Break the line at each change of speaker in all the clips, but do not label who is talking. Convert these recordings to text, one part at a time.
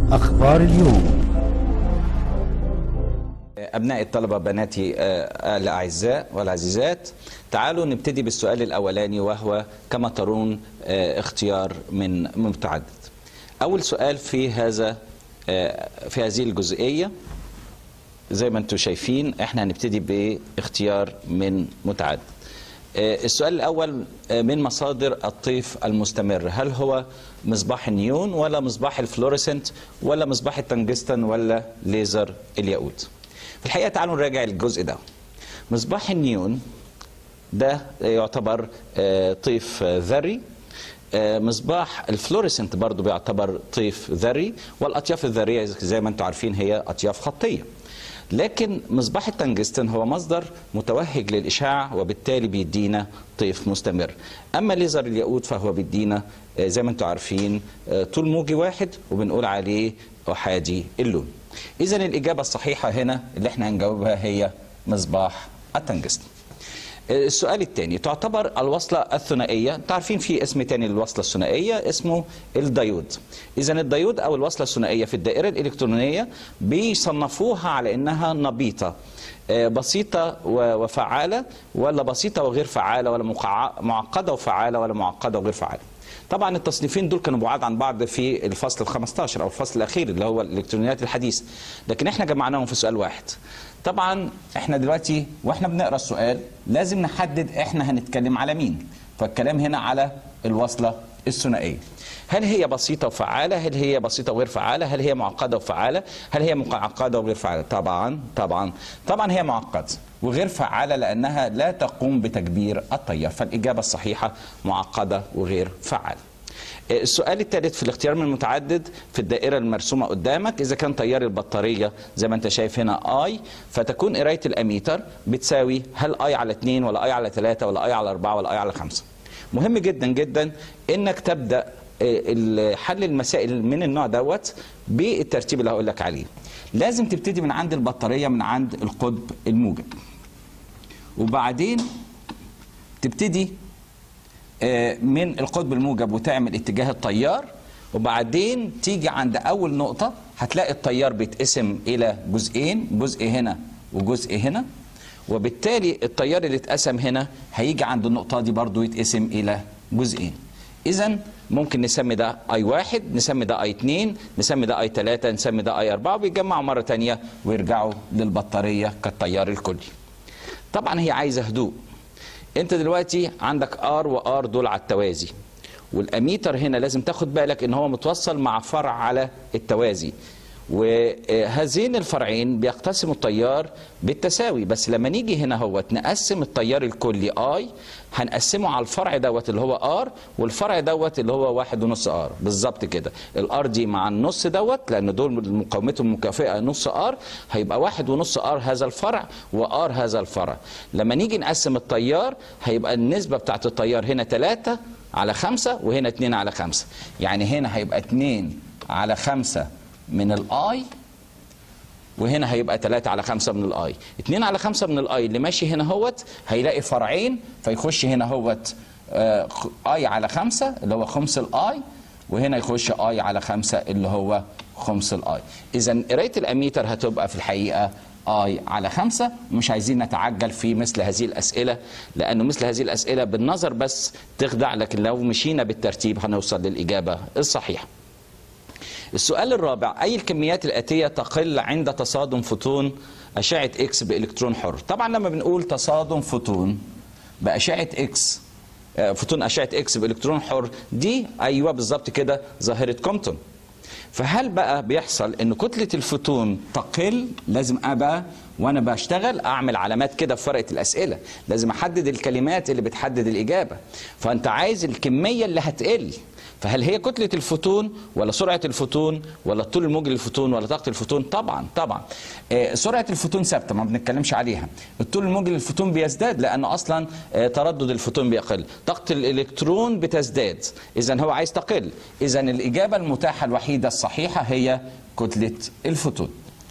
أخبار اليوم
أبناء الطلبة بناتي آه، الأعزاء والعزيزات تعالوا نبتدي بالسؤال الأولاني وهو كما ترون آه، اختيار من متعدد أول سؤال في هذا آه، في هذه الجزئية زي ما انتم شايفين احنا هنبتدي باختيار من متعدد آه، السؤال الأول آه، من مصادر الطيف المستمر هل هو مصباح النيون ولا مصباح الفلوريسنت ولا مصباح التنجستن ولا ليزر الياقوت في الحقيقة تعالوا نراجع الجزء ده مصباح النيون ده يعتبر آه، طيف آه، ذري آه، مصباح الفلوريسنت برضو بيعتبر طيف ذري والأطياف الذرية زي ما انتم عارفين هي أطياف خطية لكن مصباح التنجستن هو مصدر متوهج للإشعاع وبالتالي بيدينا طيف مستمر أما ليزر الياقوت فهو بيدينا آه، زي ما انتم عارفين آه، طول موجي واحد وبنقول عليه أحادي اللون إذا الإجابة الصحيحة هنا اللي احنا هنجاوبها هي مصباح التنجستن السؤال الثاني تعتبر الوصلة الثنائية انتوا عارفين في اسم تاني للوصلة الثنائية اسمه الديود إذا الديود أو الوصلة الثنائية في الدائرة الإلكترونية بيصنفوها على إنها نبيطة آه، بسيطة و- وفعالة ولا بسيطة وغير فعالة ولا مقع- معقدة وفعالة ولا معقدة وغير فعالة طبعا التصنيفين دول كانوا بعاد عن بعض في الفصل ال 15 او الفصل الاخير اللي هو الالكترونيات الحديثه لكن احنا جمعناهم في سؤال واحد طبعا احنا دلوقتي واحنا بنقرا السؤال لازم نحدد احنا هنتكلم على مين فالكلام هنا على الوصله الثنائيه هل هي بسيطة وفعالة؟ هل هي بسيطة وغير فعالة؟ هل هي معقدة وفعالة؟ هل هي معقدة وغير فعالة؟ طبعا طبعا طبعا هي معقدة وغير فعالة لأنها لا تقوم بتكبير التيار فالإجابة الصحيحة معقدة وغير فعالة السؤال الثالث في الاختيار من المتعدد في الدائرة المرسومة قدامك إذا كان تيار البطارية زي ما أنت شايف هنا آي فتكون قراية الأميتر بتساوي هل آي على 2 ولا آي على 3 ولا آي على 4 ولا آي على 5 مهم جدا جدا إنك تبدأ آه، حل المسائل من النوع دوت بالترتيب اللي هقول لك عليه لازم تبتدي من عند البطارية من عند القطب الموجب وبعدين تبتدي آه، من القطب الموجب وتعمل اتجاه التيار وبعدين تيجي عند اول نقطه هتلاقي التيار بيتقسم الى جزئين جزء هنا وجزء هنا وبالتالي التيار اللي اتقسم هنا هيجي عند النقطه دي برضو يتقسم الى جزئين اذا ممكن نسمي ده اي واحد نسمي ده اي اتنين نسمي ده اي تلاته نسمي ده اي اربعه وبيتجمعوا مره تانيه ويرجعوا للبطاريه كالتيار الكلي طبعا هي عايزه هدوء انت دلوقتي عندك ار وار دول على التوازي والاميتر هنا لازم تاخد بالك ان هو متوصل مع فرع على التوازي وهذين الفرعين بيقتسموا التيار بالتساوي بس لما نيجي هنا هو نقسم التيار الكلي اي هنقسمه على الفرع دوت اللي هو ار والفرع دوت اللي هو واحد ونص ار بالظبط كده الار دي مع النص دوت لان دول مقاومتهم مكافئه نص ار هيبقى واحد ونص ار هذا الفرع وار هذا الفرع لما نيجي نقسم التيار هيبقى النسبه بتاعت التيار هنا 3 على 5 وهنا 2 على 5 يعني هنا هيبقى 2 على 5 من الاي وهنا هيبقى 3 على 5 من الاي 2 على 5 من الاي اللي ماشي هنا هوت هيلاقي فرعين فيخش هنا هوت آه، اي على 5 اللي هو خمس الاي وهنا يخش اي على 5 اللي هو خمس الاي اذا قرايه الاميتر هتبقى في الحقيقه اي على خمسة مش عايزين نتعجل في مثل هذه الأسئلة لأنه مثل هذه الأسئلة بالنظر بس تخدع لكن لو مشينا بالترتيب هنوصل للإجابة الصحيحة السؤال الرابع أي الكميات الآتية تقل عند تصادم فوتون أشعة إكس بإلكترون حر طبعا لما بنقول تصادم فوتون بأشعة إكس آه، فوتون أشعة إكس بإلكترون حر دي أيوة بالظبط كده ظاهرة كومبتون فهل بقى بيحصل ان كتله الفوتون تقل لازم ابقى وانا بشتغل اعمل علامات كده في ورقه الاسئله لازم احدد الكلمات اللي بتحدد الاجابه فانت عايز الكميه اللي هتقل فهل هي كتله الفوتون ولا سرعه الفوتون ولا الطول الموجي للفوتون ولا طاقه الفوتون طبعا طبعا آه، سرعه الفوتون ثابته ما بنتكلمش عليها الطول الموجي للفوتون بيزداد لانه اصلا آه، تردد الفوتون بيقل طاقه الالكترون بتزداد اذا هو عايز تقل اذا الاجابه المتاحه الوحيده الصحيحه هي كتله الفوتون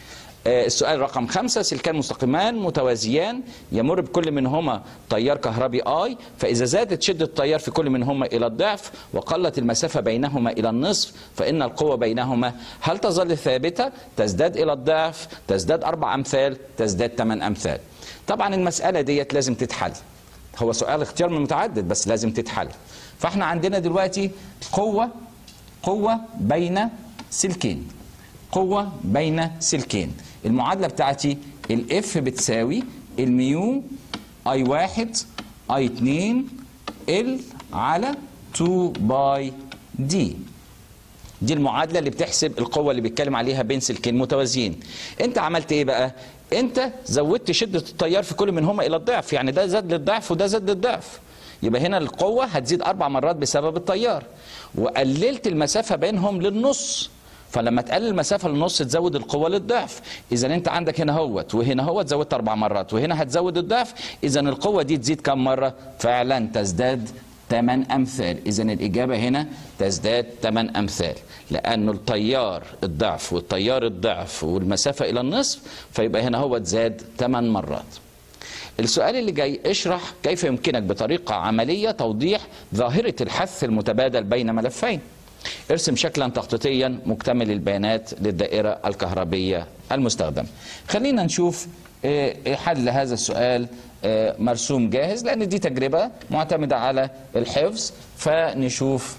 آه، السؤال رقم خمسة سلكان مستقيمان متوازيان يمر بكل منهما تيار كهربي اي فإذا زادت شدة التيار في كل منهما إلى الضعف وقلت المسافة بينهما إلى النصف فإن القوة بينهما هل تظل ثابتة تزداد إلى الضعف تزداد أربع أمثال تزداد ثمان أمثال طبعا المسألة ديت لازم تتحل هو سؤال اختيار من متعدد بس لازم تتحل فاحنا عندنا دلوقتي قوة قوة بين سلكين قوة بين سلكين المعادلة بتاعتي الاف بتساوي الميو اي واحد اي اتنين ال على 2 باي دي دي المعادله اللي بتحسب القوه اللي بيتكلم عليها بين سلكين متوازيين انت عملت ايه بقى انت زودت شده التيار في كل منهما الى الضعف يعني ده زاد للضعف وده زاد للضعف يبقى هنا القوه هتزيد اربع مرات بسبب التيار وقللت المسافه بينهم للنص فلما تقلل المسافه للنص تزود القوه للضعف اذا انت عندك هنا هوت وهنا هوت زودت اربع مرات وهنا هتزود الضعف اذا القوه دي تزيد كم مره فعلا تزداد 8 امثال اذا الاجابه هنا تزداد 8 امثال لانه التيار الضعف والتيار الضعف والمسافه الى النصف فيبقى هنا هو زاد 8 مرات السؤال اللي جاي اشرح كيف يمكنك بطريقه عمليه توضيح ظاهره الحث المتبادل بين ملفين ارسم شكلا تخطيطيا مكتمل البيانات للدائره الكهربيه المستخدمه خلينا نشوف آه، حل هذا السؤال آه، مرسوم جاهز لان دي تجربه معتمده على الحفظ فنشوف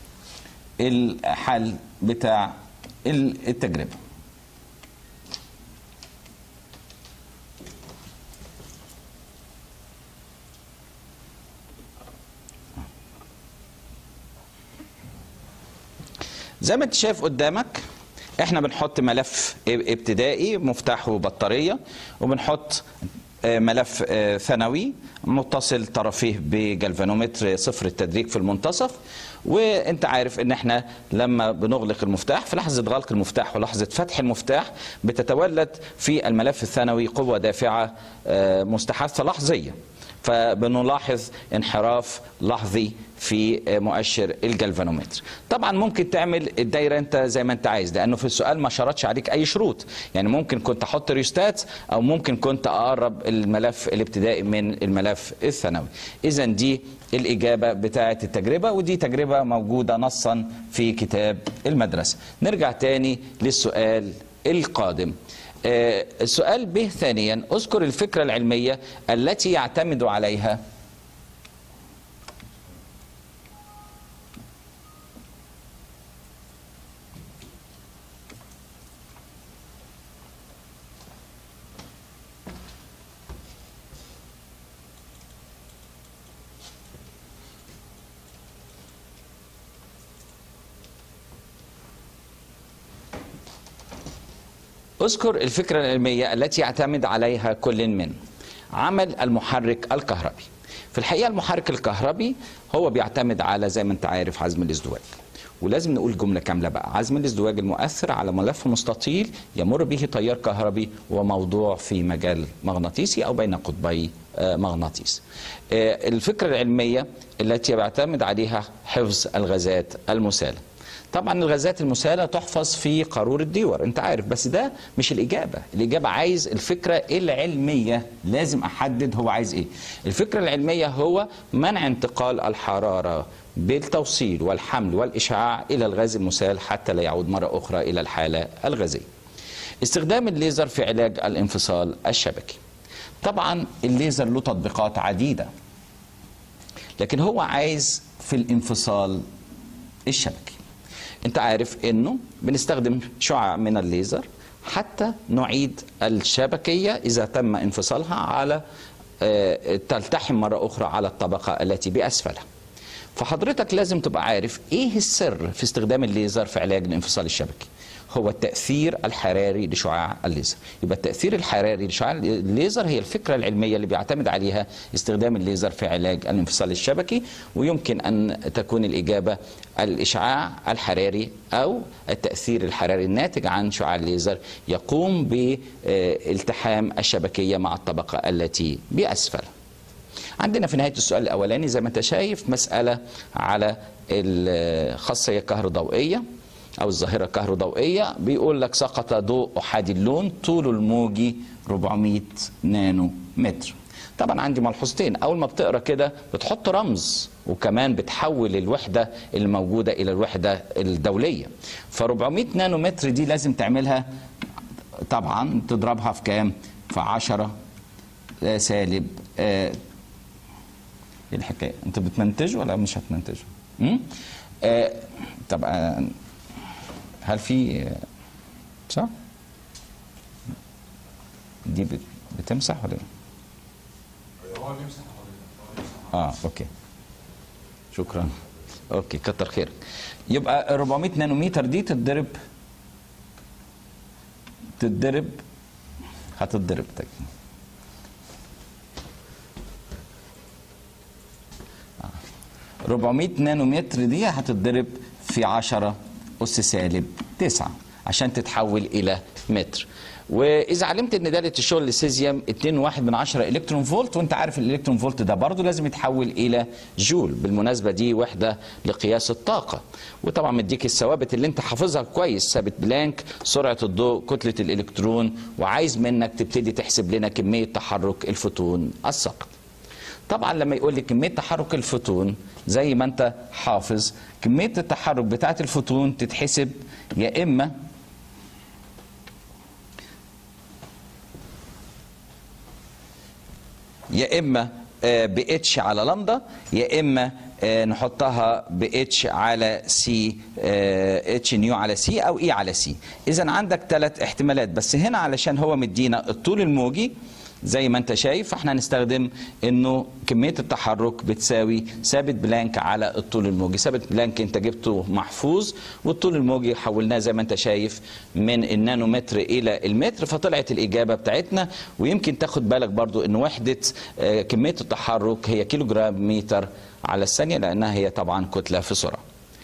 الحل بتاع التجربه زي ما انت شايف قدامك احنا بنحط ملف ابتدائي مفتاح وبطاريه وبنحط آه، ملف آه، ثانوي متصل طرفيه بجلفانومتر صفر التدريج في المنتصف وانت عارف ان احنا لما بنغلق المفتاح في لحظه غلق المفتاح ولحظه فتح المفتاح بتتولد في الملف الثانوي قوه دافعه آه، مستحثه لحظيه فبنلاحظ انحراف لحظي في مؤشر الجلفانومتر طبعا ممكن تعمل الدايره انت زي ما انت عايز لانه في السؤال ما شرطش عليك اي شروط يعني ممكن كنت احط ريستات او ممكن كنت اقرب الملف الابتدائي من الملف الثانوي اذا دي الاجابه بتاعه التجربه ودي تجربه موجوده نصا في كتاب المدرسه نرجع تاني للسؤال القادم آه، السؤال به ثانيا اذكر الفكره العلميه التي يعتمد عليها اذكر الفكرة العلمية التي يعتمد عليها كل من عمل المحرك الكهربي في الحقيقة المحرك الكهربي هو بيعتمد على زي ما انت عارف عزم الازدواج ولازم نقول جملة كاملة بقى عزم الازدواج المؤثر على ملف مستطيل يمر به تيار كهربي وموضوع في مجال مغناطيسي أو بين قطبي آه، مغناطيس آه، الفكرة العلمية التي بيعتمد عليها حفظ الغازات المسالة طبعا الغازات المسالة تحفظ في قارورة ديور انت عارف بس ده مش الإجابة الإجابة عايز الفكرة العلمية لازم أحدد هو عايز إيه الفكرة العلمية هو منع انتقال الحرارة بالتوصيل والحمل والإشعاع إلى الغاز المسال حتى لا يعود مرة أخرى إلى الحالة الغازية استخدام الليزر في علاج الانفصال الشبكي طبعا الليزر له تطبيقات عديدة لكن هو عايز في الانفصال الشبكي انت عارف انه بنستخدم شعاع من الليزر حتى نعيد الشبكية إذا تم انفصالها على آه، تلتحم مرة أخرى على الطبقة التي بأسفلها فحضرتك لازم تبقى عارف ايه السر في استخدام الليزر في علاج الانفصال الشبكي هو التأثير الحراري لشعاع الليزر يبقى التأثير الحراري لشعاع الليزر هي الفكرة العلمية اللي بيعتمد عليها استخدام الليزر في علاج الانفصال الشبكي ويمكن أن تكون الإجابة الإشعاع الحراري أو التأثير الحراري الناتج عن شعاع الليزر يقوم بالتحام الشبكية مع الطبقة التي بأسفلها عندنا في نهاية السؤال الأولاني زي ما أنت شايف مسألة على الخاصية الكهروضوئية او الظاهره الكهروضوئيه بيقول لك سقط ضوء احادي اللون طوله الموجي 400 نانو متر طبعا عندي ملحوظتين اول ما بتقرا كده بتحط رمز وكمان بتحول الوحده اللي موجوده الى الوحده الدوليه ف 400 نانو متر دي لازم تعملها طبعا تضربها في كام في 10 آه، سالب آه، ايه الحكايه انت بتمنتج ولا مش هتمنتج امم آه طب آه، هل في آه، صح دي بت- بتمسح ولا ايه
هو بيمسح حضرتك هو بيمسح
اه اوكي شكرا اوكي كتر خيرك يبقى 400 نانومتر دي تتضرب تتضرب هتتضرب تاني. آه. 400 نانومتر دي هتتضرب في 10 أس سالب 9 عشان تتحول إلى متر واذا علمت ان داله الشغل للسيزيوم 2.1 من 10 الكترون فولت وانت عارف الالكترون فولت ده برضه لازم يتحول الى جول بالمناسبه دي وحده لقياس الطاقه وطبعا مديك الثوابت اللي انت حافظها كويس ثابت بلانك سرعه الضوء كتله الالكترون وعايز منك تبتدي تحسب لنا كميه تحرك الفوتون الساقط طبعا لما يقول لي كميه تحرك الفوتون زي ما انت حافظ كميه التحرك بتاعه الفوتون تتحسب يا اما يا اما ب اتش على لامدا يا اما آه، نحطها ب اتش على سي اتش نيو على سي او اي على سي اذا عندك ثلاث احتمالات بس هنا علشان هو مدينا الطول الموجي زي ما انت شايف فاحنا هنستخدم انه كميه التحرك بتساوي ثابت بلانك على الطول الموجي ثابت بلانك انت جبته محفوظ والطول الموجي حولناه زي ما انت شايف من النانومتر الى المتر فطلعت الاجابه بتاعتنا ويمكن تاخد بالك برضو ان وحده آه، كميه التحرك هي كيلو جرام متر على الثانيه لانها هي طبعا كتله في سرعه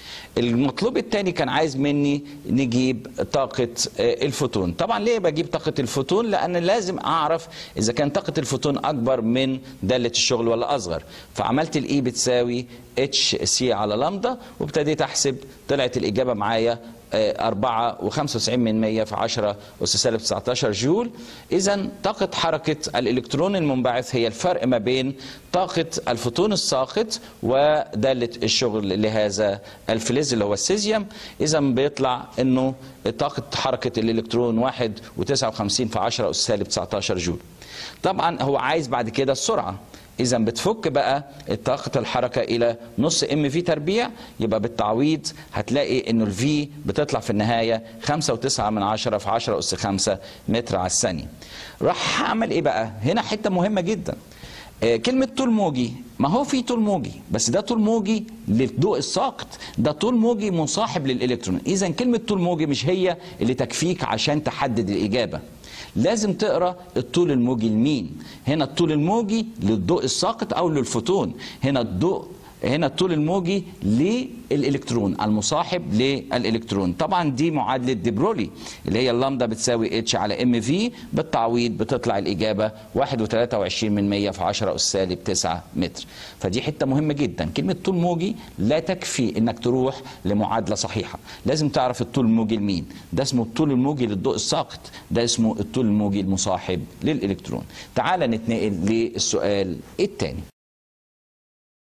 المطلوب الثاني كان عايز مني نجيب طاقة آه، الفوتون طبعا ليه بجيب طاقة الفوتون لأن لازم أعرف إذا كان طاقة الفوتون أكبر من دالة الشغل ولا أصغر فعملت الإي بتساوي اتش سي على لامدا وابتديت أحسب طلعت الإجابة معايا آه، أربعة وخمسة وتسعين من مية في عشرة أس سالب 19 جول إذا طاقة حركة الإلكترون المنبعث هي الفرق ما بين طاقة الفوتون الساقط ودالة الشغل لهذا الفلز اللي هو السيزيوم إذا بيطلع إنه طاقة حركة الإلكترون واحد وتسعة وخمسين في عشرة أس سالب 19 جول طبعا هو عايز بعد كده السرعة اذا بتفك بقى طاقه الحركه الى نص ام في تربيع يبقى بالتعويض هتلاقي انه الفي بتطلع في النهايه 5.9 من 10 في 10 اس 5 متر على الثانيه راح هعمل ايه بقى هنا حته مهمه جدا آه، كلمة طول موجي ما هو في طول موجي بس ده طول موجي للضوء الساقط ده طول موجي مصاحب للإلكترون إذا كلمة طول موجي مش هي اللي تكفيك عشان تحدد الإجابة لازم تقرا الطول الموجي لمين هنا الطول الموجي للضوء الساقط او للفوتون هنا الضوء هنا الطول الموجي للالكترون المصاحب للالكترون طبعا دي معادله ديبرولي اللي هي اللامدا بتساوي اتش على ام في بالتعويض بتطلع الاجابه 1.23 من 100 في 10 اس سالب 9 متر فدي حته مهمه جدا كلمه طول موجي لا تكفي انك تروح لمعادله صحيحه لازم تعرف الطول الموجي لمين ده اسمه الطول الموجي للضوء الساقط ده اسمه الطول الموجي المصاحب للالكترون تعال نتنقل للسؤال الثاني